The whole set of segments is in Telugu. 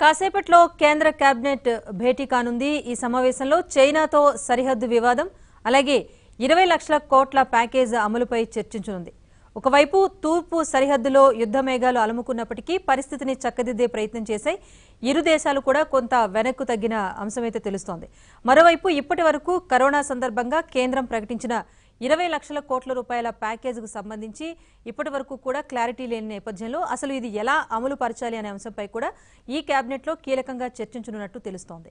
కాసేపట్లో కేంద్ర కేబినెట్ భేటీ కానుంది ఈ సమావేశంలో చైనాతో సరిహద్దు వివాదం అలాగే ఇరవై లక్షల కోట్ల ప్యాకేజ్ అమలుపై చర్చించనుంది ఒకవైపు తూర్పు సరిహద్దులో యుద్ధ మేఘాలు అలుముకున్నప్పటికీ పరిస్థితిని చక్కదిద్దే ప్రయత్నం చేశాయి ఇరు దేశాలు కూడా కొంత వెనక్కు తగ్గిన అంశమైతే తెలుస్తోంది మరోవైపు ఇప్పటి వరకు కరోనా సందర్భంగా కేంద్రం ప్రకటించిన ఇరవై లక్షల కోట్ల రూపాయల ప్యాకేజీకి సంబంధించి ఇప్పటి వరకు కూడా క్లారిటీ లేని నేపథ్యంలో అసలు ఇది ఎలా అమలు పరచాలి అనే అంశంపై కూడా ఈ కేబినెట్లో కీలకంగా చర్చించనున్నట్టు తెలుస్తోంది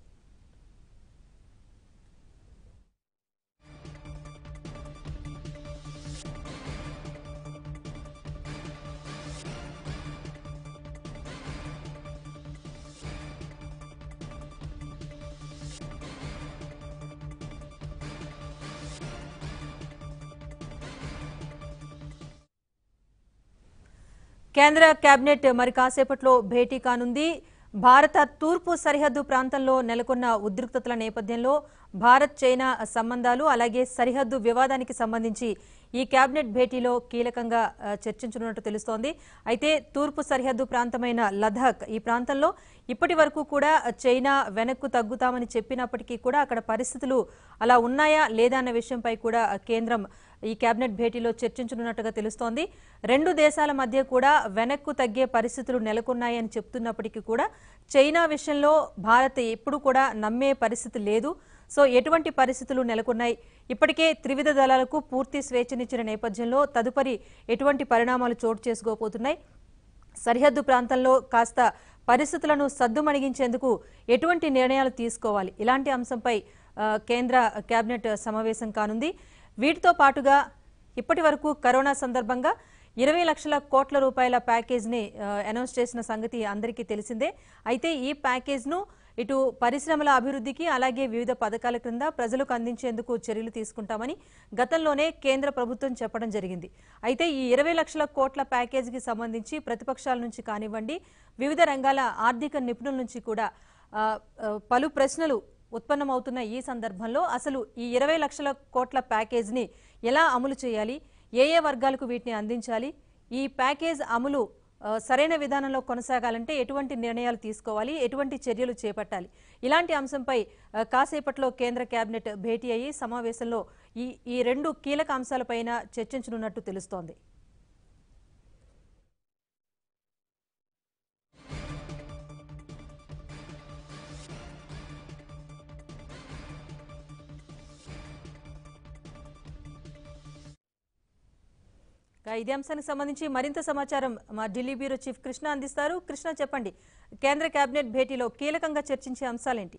కేంద్ర కేబినెట్ మరి కాసేపట్లో భేటీ కానుంది భారత తూర్పు సరిహద్దు ప్రాంతంలో నెలకొన్న ఉద్రిక్తతల నేపథ్యంలో భారత్ చైనా సంబంధాలు అలాగే సరిహద్దు వివాదానికి సంబంధించి ఈ కేబినెట్ భేటీలో కీలకంగా ఆ, చర్చించనున్నట్టు తెలుస్తోంది అయితే తూర్పు సరిహద్దు ప్రాంతమైన లదాఖ్ ఈ ప్రాంతంలో ఇప్పటి వరకు కూడా చైనా వెనక్కు తగ్గుతామని చెప్పినప్పటికీ కూడా అక్కడ పరిస్థితులు అలా ఉన్నాయా లేదా అన్న విషయంపై కూడా కేంద్రం ఈ కేబినెట్ భేటీలో చర్చించనున్నట్టుగా తెలుస్తోంది రెండు దేశాల మధ్య కూడా వెనక్కు తగ్గే పరిస్థితులు నెలకొన్నాయని చెప్తున్నప్పటికీ కూడా చైనా విషయంలో భారత్ ఎప్పుడు కూడా నమ్మే పరిస్థితి లేదు సో ఎటువంటి పరిస్థితులు నెలకొన్నాయి ఇప్పటికే త్రివిధ దళాలకు పూర్తి స్వేచ్ఛనిచ్చిన నేపథ్యంలో తదుపరి ఎటువంటి పరిణామాలు చోటు చేసుకోబోతున్నాయి సరిహద్దు ప్రాంతంలో కాస్త పరిస్థితులను సద్దుమణిగించేందుకు ఎటువంటి నిర్ణయాలు తీసుకోవాలి ఇలాంటి అంశంపై ఆ, కేంద్ర కేబినెట్ సమావేశం కానుంది వీటితో పాటుగా ఇప్పటి వరకు కరోనా సందర్భంగా ఇరవై లక్షల కోట్ల రూపాయల ప్యాకేజ్ని ఆ, అనౌన్స్ చేసిన సంగతి అందరికీ తెలిసిందే అయితే ఈ ప్యాకేజ్ను ఇటు పరిశ్రమల అభివృద్ధికి అలాగే వివిధ పథకాల క్రింద ప్రజలకు అందించేందుకు చర్యలు తీసుకుంటామని గతంలోనే కేంద్ర ప్రభుత్వం చెప్పడం జరిగింది అయితే ఈ ఇరవై లక్షల కోట్ల ప్యాకేజీకి సంబంధించి ప్రతిపక్షాల నుంచి కానివ్వండి వివిధ రంగాల ఆర్థిక నిపుణుల నుంచి కూడా ఆ, ఆ, పలు ప్రశ్నలు ఉత్పన్నమవుతున్న ఈ సందర్భంలో అసలు ఈ ఇరవై లక్షల కోట్ల ప్యాకేజీని ఎలా అమలు చేయాలి ఏ ఏ వర్గాలకు వీటిని అందించాలి ఈ ప్యాకేజ్ అమలు ఆ, సరైన విధానంలో కొనసాగాలంటే ఎటువంటి నిర్ణయాలు తీసుకోవాలి ఎటువంటి చర్యలు చేపట్టాలి ఇలాంటి అంశంపై ఆ, కాసేపట్లో కేంద్ర కేబినెట్ భేటీ అయ్యి సమావేశంలో ఈ ఈ రెండు కీలక అంశాలపైన చర్చించనున్నట్టు తెలుస్తోంది ఇక ఇదే అంశానికి సంబంధించి మరింత సమాచారం మా ఢిల్లీ బ్యూరో చీఫ్ కృష్ణ అందిస్తారు కృష్ణ చెప్పండి కేంద్ర కేబినెట్ భేటీలో కీలకంగా చర్చించే అంశాలేంటి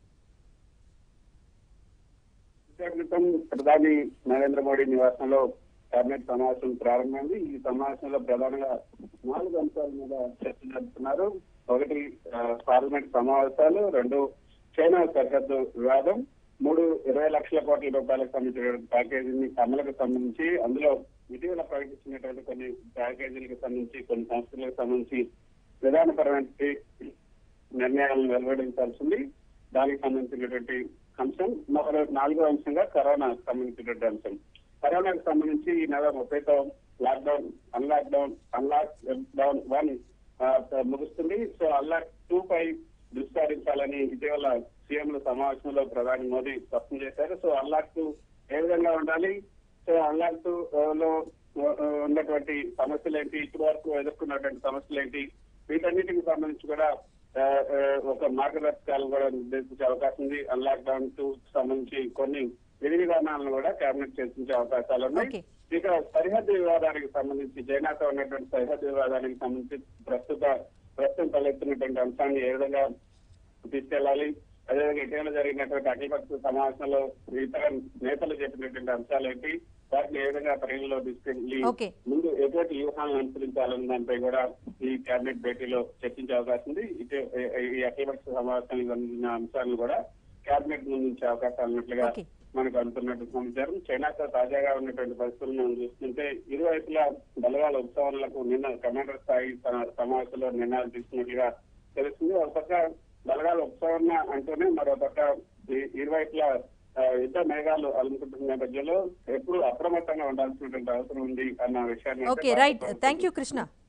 కొద్దిసేపటి క్రితం ప్రధాని నరేంద్ర మోడీ నివాసంలో కేబినెట్ సమావేశం ప్రారంభమైంది ఈ సమావేశంలో ప్రధానంగా నాలుగు అంశాల మీద చర్చ జరుపుతున్నారు ఒకటి ఆ, పార్లమెంట్ సమావేశాలు రెండు చైనా సరిహద్దు వివాదం మూడు ఇరవై లక్షల కోట్ల రూపాయలకు సంబంధించిన ప్యాకేజీని అమలుకు సంబంధించి అందులో ఇటీవల ప్రకటించినటువంటి కొన్ని ప్యాకేజీలకు సంబంధించి కొన్ని సంస్థలకు సంబంధించి విధానపరమైన నిర్ణయాలను వెలువడించాల్సింది దానికి సంబంధించినటువంటి అంశం మరో నాలుగో అంశంగా కరోనాకు సంబంధించినటువంటి అంశం కరోనాకు సంబంధించి ఈ నెల ముప్పైతో lockdown unlock down unlock down one ముగుస్తుంది సో అన్లాక్ టూ పై దృష్టి సారించాలని ఇటీవల సీఎంల సమావేశంలో ప్రధాని మోదీ స్పష్టం చేశారు సో అన్లాక్ టూ ఏ విధంగా ఉండాలి సో అన్లాక్ టూ లో ఆ, ఉన్నటువంటి సమస్యలు ఏంటి ఇప్పటి వరకు ఎదుర్కొన్నటువంటి సమస్యలు ఏంటి వీటన్నిటికి సంబంధించి కూడా ఆ, ఆ, ఒక మార్గదర్శకాలు కూడా నిర్దేశించే అవకాశం ఉంది అన్లాక్ డౌన్ టు సంబంధించి కొన్ని విధి విధానాలను కూడా కేబినెట్ చర్చించే అవకాశాలు ఉన్నాయి Okay. ఇక సరిహద్దు వివాదానికి సంబంధించి చైనాతో ఉన్నటువంటి సరిహద్దు వివాదానికి సంబంధించి ప్రస్తుత ప్రస్తుతం తలెత్తున్నటువంటి అంశాన్ని ఏ విధంగా తీసుకెళ్లాలి అదేవిధంగా ఇటీవల జరిగినటువంటి అఖిలపక్ష సమావేశంలో ఇతర నేతలు చెప్పినటువంటి అంశాలు ఏంటి వాటిని ఏ విధంగా పరిగణలో తీసుకెళ్లి Okay. ముందు ఎటువంటి వ్యూహాలను అనుసరించాలన్న దానిపై కూడా ఈ కేబినెట్ భేటీలో చర్చించే అవకాశం ఉంది ఇటు ఈ అఖిలపక్ష సమావేశానికి సంబంధించిన అంశాలను కూడా కేబినెట్ ముందుంచే అవకాశాలు ఉన్నట్లుగా Okay. మనకు అనుకున్నట్టు సమాచారం చైనాతో తాజాగా ఉన్నటువంటి పరిస్థితులను మనం చూస్తుంటే ఇరువైపులా బలగాల ఉత్సవాలకు నిన్న కమాండర్ స్థాయి సమ- సమావేశంలో నిర్ణయాలు తీసుకున్నట్లుగా తెలుస్తుంది ఒక పక్క బలగాల ఉత్సవం అంటూనే మరో పక్క ఈ- ఇరువైపులా ఆ, యుద్ధ మేఘాలు అలుముకుంటున్న నేపథ్యంలో ఎప్పుడు అప్రమత్తంగా ఉండాల్సినటువంటి అవసరం ఉంది అన్న విషయాన్ని అయితే okay right thank you Krishna